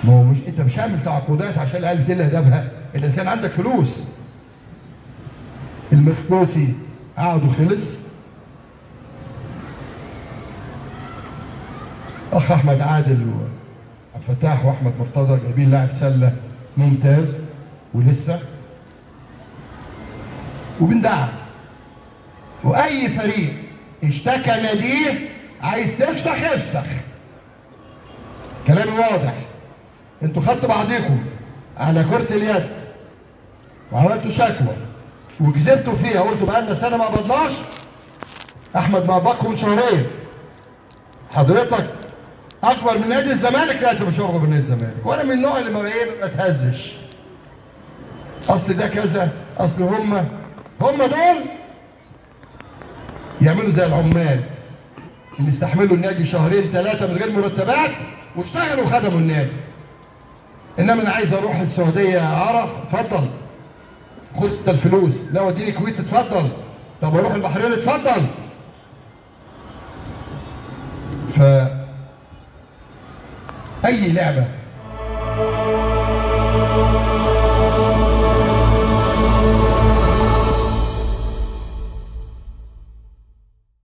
ما هو مش انت مش هعمل تعاقدات عشان العيال تقل ادبها الا اذا كان عندك فلوس المسكوسي عقده خلص اخ احمد عادل وعبد الفتاح واحمد مرتضى جايبين لاعب سله ممتاز ولسه وبندعم واي فريق اشتكى ناديه عايز تفسخ افسخ كلامي واضح انتوا خدتوا بعضيكم على كرة اليد وعملتوا شكوى وكذبتوا فيها قلتوا بقالنا سنه ما قبضناش احمد ما قبضكم من شهرين حضرتك اكبر من نادي الزمالك لا انت مش اكبر من نادي الزمالك وانا من النوع اللي ما ايه ما بتهزش اصل ده كذا اصل هم هم دول يعملوا زي العمال اللي استحملوا النادي شهرين ثلاثه من غير مرتبات واشتغلوا وخدموا النادي انما انا عايز اروح السعوديه عرب اتفضل خد انت الفلوس لا وديني الكويت اتفضل طب اروح البحرين اتفضل ف اي لعبه